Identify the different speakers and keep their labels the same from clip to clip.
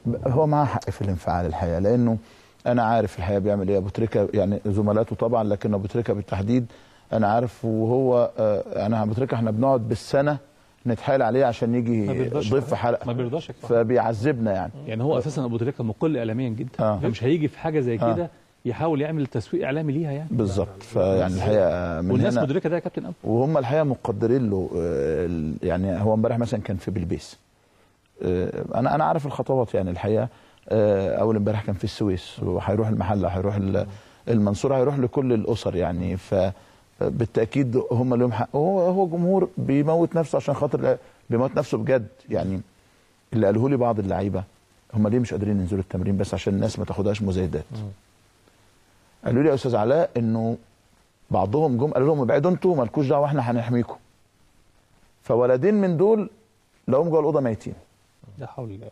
Speaker 1: هو معاه حق في الانفعال الحقيقه لانه انا عارف الحقيقه بيعمل ايه ابو تريكه يعني زملاته طبعا لكن ابو تريكه بالتحديد انا عارف وهو آه، انا ابو تريكه احنا بنقعد بالسنه نتحايل عليه عشان
Speaker 2: ما
Speaker 1: يجي
Speaker 2: بيرضاش
Speaker 1: ضيف في حلقه
Speaker 2: ما بيرضاش يا كابتن.
Speaker 1: فبيعذبنا يعني
Speaker 2: يعني هو اساسا ابو تريكه مقل اعلاميا جدا
Speaker 1: آه.
Speaker 2: فمش هيجي في حاجه زي
Speaker 1: آه.
Speaker 2: كده يحاول يعمل تسويق اعلامي ليها يعني
Speaker 1: بالظبط فيعني الحقيقه من
Speaker 2: والناس
Speaker 1: هنا
Speaker 2: مدركه ده يا كابتن ابو
Speaker 1: وهم الحقيقه مقدرين له آه، ال- يعني هو امبارح مثلا كان في بلبيس آه، انا انا عارف الخطوات يعني الحقيقه آه، اول امبارح كان في السويس وهيروح المحله هيروح ال- المنصوره هيروح لكل الاسر يعني ف بالتاكيد هم لهم حق هو هو جمهور بيموت نفسه عشان خاطر بيموت نفسه بجد يعني اللي قاله لي بعض اللعيبه هم ليه مش قادرين ينزلوا التمرين بس عشان الناس ما تاخدهاش مزايدات قالوا لي يا استاذ علاء انه بعضهم جم قالوا لهم ابعدوا انتوا مالكوش دعوه احنا هنحميكم فولدين من دول لقوهم جوه الاوضه ميتين
Speaker 2: لا حول الله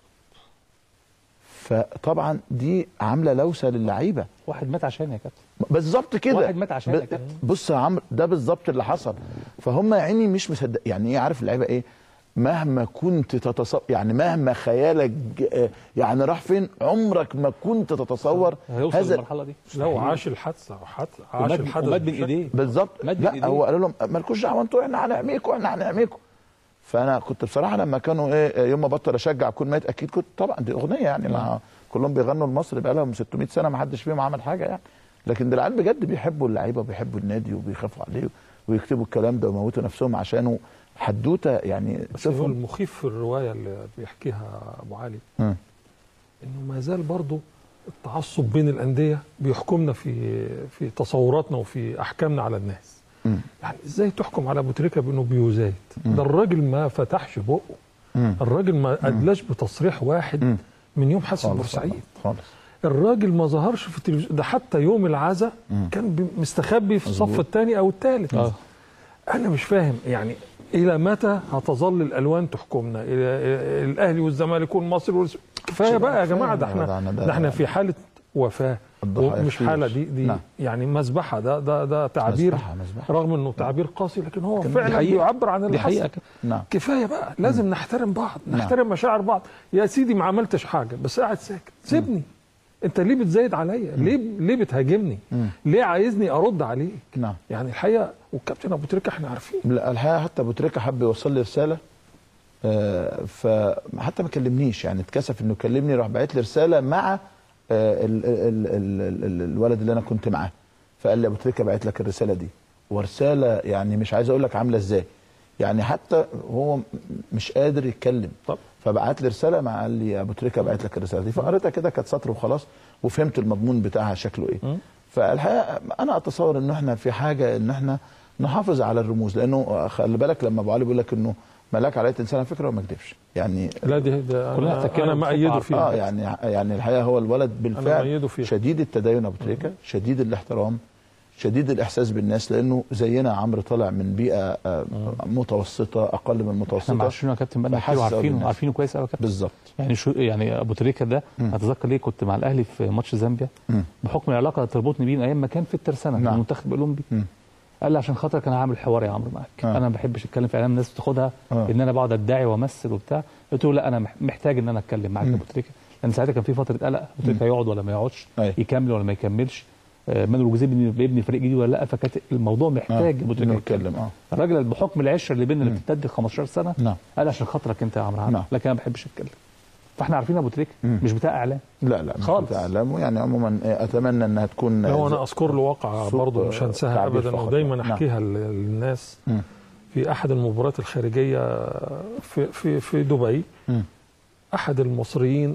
Speaker 1: فطبعا دي عامله لوسه للعيبه
Speaker 2: واحد مات عشان يا كابتن
Speaker 1: بالظبط كده
Speaker 2: واحد مات عشان
Speaker 1: ب-
Speaker 2: يا كابتن.
Speaker 1: بص يا عمرو ده بالظبط اللي حصل فهم يا عيني مش مصدق يعني ايه عارف اللعيبه ايه مهما كنت تتصور يعني مهما خيالك ج- يعني راح فين عمرك ما كنت تتصور
Speaker 2: هيوصل
Speaker 1: هذا
Speaker 2: للمرحله دي
Speaker 3: لو عاش الحادثه وحت- عاش
Speaker 2: ومات
Speaker 3: الحدث
Speaker 2: ومات بين
Speaker 3: بشكل-
Speaker 2: ايديه
Speaker 1: بالظبط
Speaker 2: مد
Speaker 1: لا
Speaker 2: إيديه.
Speaker 1: هو قالوا لهم مالكوش دعوه انتوا احنا هنحميكم احنا هنحميكم فانا كنت بصراحه لما كانوا ايه يوم ما بطل اشجع اكون ميت اكيد كنت طبعا دي اغنيه يعني مع كلهم بيغنوا لمصر بقى لهم 600 سنه ما حدش فيهم عمل حاجه يعني لكن ده العيال بجد بيحبوا اللعيبه وبيحبوا النادي وبيخافوا عليه ويكتبوا الكلام ده ويموتوا نفسهم عشانه حدوته يعني
Speaker 3: بس هو
Speaker 1: شوفهم
Speaker 3: المخيف في الروايه اللي بيحكيها ابو علي
Speaker 1: مم.
Speaker 3: انه ما زال برضه التعصب بين الانديه بيحكمنا في في تصوراتنا وفي احكامنا على الناس
Speaker 1: مم.
Speaker 3: يعني ازاي تحكم على ابو تريكه بانه بيزايد ده الراجل ما فتحش بقه
Speaker 1: مم.
Speaker 3: الراجل ما ادلاش بتصريح واحد
Speaker 1: مم.
Speaker 3: من يوم حادثه
Speaker 1: خالص
Speaker 3: بورسعيد
Speaker 1: خالص
Speaker 3: الراجل ما ظهرش في التلفزيون ده حتى يوم العزاء كان بي- مستخبي في الصف
Speaker 1: مظبوط.
Speaker 3: الثاني او الثالث
Speaker 2: اه
Speaker 3: انا مش فاهم يعني الى متى هتظل الالوان تحكمنا الى إلى الاهلي والزمالك والمصري والس... كفايه بقى يا جماعه ده
Speaker 1: كفاية يا
Speaker 3: احنا
Speaker 1: جدعنا، ده-
Speaker 3: ده احنا في حاله وفاه
Speaker 1: الضحايا
Speaker 3: ومش
Speaker 1: كتير.
Speaker 3: حاله دي دي
Speaker 1: نعم.
Speaker 3: يعني مذبحه ده ده ده تعبير
Speaker 1: مذبحة- مذبحة.
Speaker 3: رغم انه تعبير قاسي لكن هو
Speaker 2: دي
Speaker 3: فعلا
Speaker 2: حقيقة.
Speaker 3: بيعبر عن اللي
Speaker 2: دي حقيقه
Speaker 3: حصل.
Speaker 2: كابتن.
Speaker 1: نعم
Speaker 3: كفايه بقى لازم نحترم بعض
Speaker 1: نعم.
Speaker 3: نحترم مشاعر بعض يا سيدي ما عملتش حاجه بس قاعد ساكت سيبني انت ليه بتزايد عليا ليه ليه بتهاجمني ليه عايزني ارد عليك
Speaker 1: نعم
Speaker 3: يعني الحقيقه والكابتن ابو تريكه احنا عارفين
Speaker 1: لا الحقيقه حتى ابو تريكه حب يوصل لي رساله آه، فحتى ما كلمنيش يعني اتكسف انه يكلمني راح باعت لي رساله مع آه، ال ال ال ال ال الولد اللي انا كنت معاه فقال لي ابو تريكه باعت لك الرساله دي ورساله يعني مش عايز اقول لك عامله ازاي يعني حتى هو م- مش قادر يتكلم
Speaker 3: طب.
Speaker 1: فبعت لي رساله مع قال لي ابو تريكه باعت لك الرساله دي فقريتها كده كانت سطر وخلاص وفهمت المضمون بتاعها شكله ايه فالحقيقه انا اتصور ان احنا في حاجه ان احنا نحافظ على الرموز لانه خلي بالك لما ابو علي بيقول لك انه ملاك على انسان على فكره هو ما كدبش يعني
Speaker 3: لا دي ده
Speaker 2: كلنا
Speaker 3: انا,
Speaker 2: احتكينا
Speaker 3: أنا
Speaker 2: بصوت
Speaker 3: مأيده
Speaker 2: عارف.
Speaker 3: فيها
Speaker 1: اه يعني يعني الحقيقه هو الولد بالفعل
Speaker 3: مأيده فيها.
Speaker 1: شديد التدين ابو تريكه شديد الاحترام شديد الاحساس بالناس لانه زينا عمرو طالع من بيئه آه متوسطه اقل من
Speaker 2: احنا
Speaker 1: المتوسطه
Speaker 2: معاشرينه يا كابتن بقالنا كتير
Speaker 1: فحاسس
Speaker 2: وعارفينه
Speaker 1: بالناس.
Speaker 2: عارفينه كويس قوي يا كابتن
Speaker 1: بالظبط
Speaker 2: يعني شو يعني ابو تريكه ده اتذكر ليه كنت مع الاهلي في ماتش زامبيا
Speaker 1: مم.
Speaker 2: بحكم العلاقه اللي تربطني بيه من ايام ما كان في الترسانه في
Speaker 1: نعم.
Speaker 2: المنتخب الاولمبي
Speaker 1: مم.
Speaker 2: قال لي عشان خاطرك انا هعمل حوار يا عمرو معاك
Speaker 1: آه.
Speaker 2: انا ما بحبش اتكلم في اعلام الناس بتاخدها
Speaker 1: آه.
Speaker 2: ان انا بقعد ادعي وامثل وبتاع قلت له لا انا مح- محتاج ان انا اتكلم معاك يا ابو تريكه لان ساعتها كان في فتره قلق ابو تريكه يقعد ولا ما يقعدش
Speaker 1: أيوة.
Speaker 2: يكمل ولا ما يكملش آه، مانويل جوزيه بيبني بيبني فريق جديد ولا لا فكانت الموضوع محتاج ابو
Speaker 1: انه
Speaker 2: تريكه
Speaker 1: يتكلم اه
Speaker 2: الراجل بحكم العشره اللي بيننا اللي بتمتد 15 سنه
Speaker 1: نعم.
Speaker 2: قال عشان خاطرك انت يا عمرو عامر
Speaker 1: نعم.
Speaker 2: لكن انا ما بحبش اتكلم فاحنا عارفين ابو تريكه
Speaker 1: مم.
Speaker 2: مش بتاع اعلام
Speaker 1: لا لا مش
Speaker 2: خالص.
Speaker 1: بتعلم يعني عموما آه، اتمنى انها تكون
Speaker 3: لو انا اذكر له واقعه
Speaker 1: سوق
Speaker 3: برضه مش هنساها
Speaker 1: تعبير
Speaker 3: ابدا
Speaker 1: فخر.
Speaker 3: ودايما
Speaker 1: نعم.
Speaker 3: احكيها لل- للناس
Speaker 1: مم.
Speaker 3: في احد المباريات الخارجيه في في في دبي
Speaker 1: مم.
Speaker 3: احد المصريين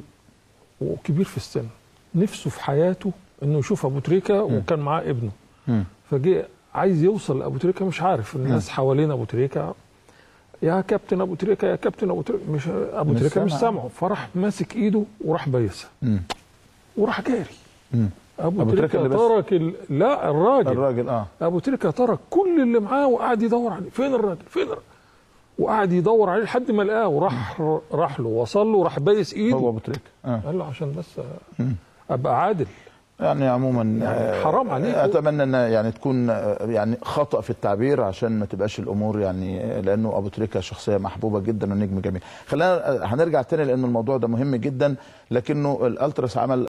Speaker 3: وكبير في السن نفسه في حياته انه يشوف ابو تريكه وكان معاه ابنه
Speaker 1: مم.
Speaker 3: فجه عايز يوصل لابو تريكه مش عارف الناس حوالين ابو تريكه يا كابتن ابو تريكه يا كابتن ابو تريكه مش ابو
Speaker 1: مش
Speaker 3: تريكه مش
Speaker 1: سامع.
Speaker 3: سامعه فراح ماسك ايده وراح بايسها
Speaker 1: مم.
Speaker 3: وراح جاري
Speaker 1: مم.
Speaker 3: ابو,
Speaker 1: أبو تريكة
Speaker 3: تريكه
Speaker 1: اللي بس-
Speaker 3: ترك ال... لا الراجل
Speaker 1: الراجل اه
Speaker 3: ابو تريكه ترك كل اللي معاه وقعد يدور عليه فين الراجل فين الراجل وقعد يدور عليه لحد ما لقاه وراح راح له وصل له وراح بايس ايده
Speaker 1: هو ابو تريكه اه
Speaker 3: قال له عشان بس ابقى عادل
Speaker 1: يعني عموما
Speaker 3: يعني
Speaker 1: آه،
Speaker 3: حرام عليكم.
Speaker 1: اتمنى ان يعني تكون آه، يعني خطا في التعبير عشان ما تبقاش الامور يعني آه، لانه ابو تريكه شخصيه محبوبه جدا ونجم جميل خلينا آه، هنرجع تاني لان الموضوع ده مهم جدا لكنه الالتراس عمل